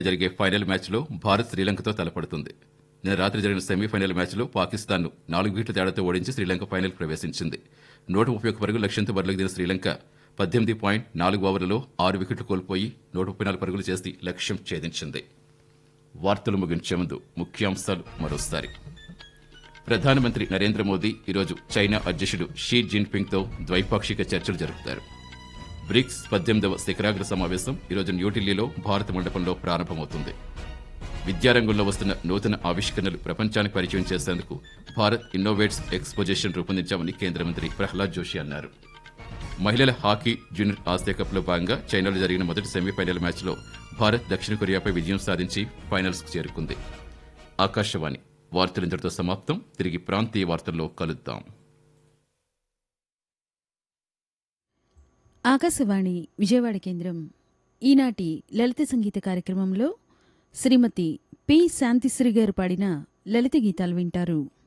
జరిగే ఫైనల్ మ్యాచ్లో భారత్ శ్రీలంకతో తలపడుతుంది నిన్న రాత్రి జరిగిన సెమీఫైనల్ మ్యాచ్లో పాకిస్తాన్ను నాలుగు వికెట్ల తేడాతో ఓడించి శ్రీలంక ఫైనల్ ప్రవేశించింది నూట ముప్పై ఒక్క పరుగుల లక్ష్యంతో బరిలోకి దిగిన శ్రీలంక పద్దెనిమిది పాయింట్ నాలుగు ఓవర్లలో ఆరు వికెట్లు కోల్పోయి నూట ముప్పై నాలుగు పరుగులు చేసి లక్ష్యం ఛేదించింది వార్తలు ముగించే ముందు ముఖ్యాంశాలు మరోసారి ప్రధానమంత్రి నరేంద్ర మోదీ ఈరోజు చైనా అధ్యక్షుడు షీ జిన్పింగ్తో ద్వైపాక్షిక చర్చలు జరుపుతారు బ్రిక్స్ పద్దెనిమిదవ శిఖరాగ్ర సమావేశం ఈరోజు న్యూఢిల్లీలో భారత మండపంలో ప్రారంభమవుతుంది విద్యారంగంలో వస్తున్న నూతన ఆవిష్కరణలు ప్రపంచానికి పరిచయం చేసేందుకు భారత్ ఇన్నోవేట్స్ ఎక్స్పోజిషన్ రూపొందించామని కేంద్ర మంత్రి ప్రహ్లాద్ జోషి అన్నారు మహిళల హాకీ జూనియర్ ఆసియా కప్లో భాగంగా చైనాలో జరిగిన మొదటి సెమీఫైనల్ మ్యాచ్లో భారత్ దక్షిణ కొరియాపై విజయం సాధించి ఫైనల్స్కు చేరుకుంది ఆకాశవాణి వార్తలు ఇంతటితో సమాప్తం తిరిగి ప్రాంతీయ వార్తల్లో కలుద్దాం ఆకాశవాణి విజయవాడ కేంద్రం ఈనాటి లలిత సంగీత కార్యక్రమంలో శ్రీమతి పి శాంతిశ్రీ గారు పాడిన లలిత గీతాలు వింటారు